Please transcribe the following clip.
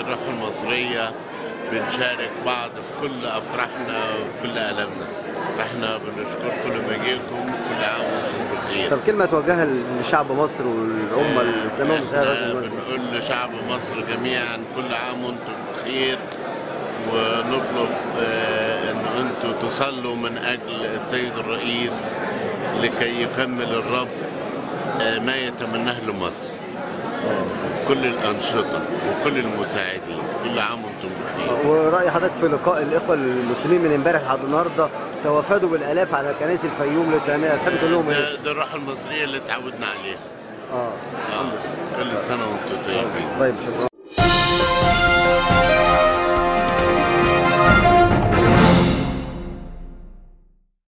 الروح المصرية بنشارك بعض في كل أفراحنا وفي كل ألمنا فاحنا بنشكركم لمجيئكم وكل عام وانتم بخير طب كلمه توجهها لشعب مصر والامه الاسلاميه والمسيحيه احنا بالمناسبة. بنقول لشعب مصر جميعا كل عام وانتم بخير ونطلب آه، ان انتم تصلوا من اجل السيد الرئيس لكي يكمل الرب آه، ما يتمناه لمصر في كل الانشطه وكل المساعدين كل عام وانتم بخير وراي حضرتك في لقاء الاخوه المسلمين من امبارح لحد النهارده توافدوا بالالاف على كنائس الفيوم للتهنئه تحب تقول لهم ايه؟ ده, ده الروح المصريه اللي اتعودنا عليها اه آه. كل سنه وانتم طيبين طيب شكرا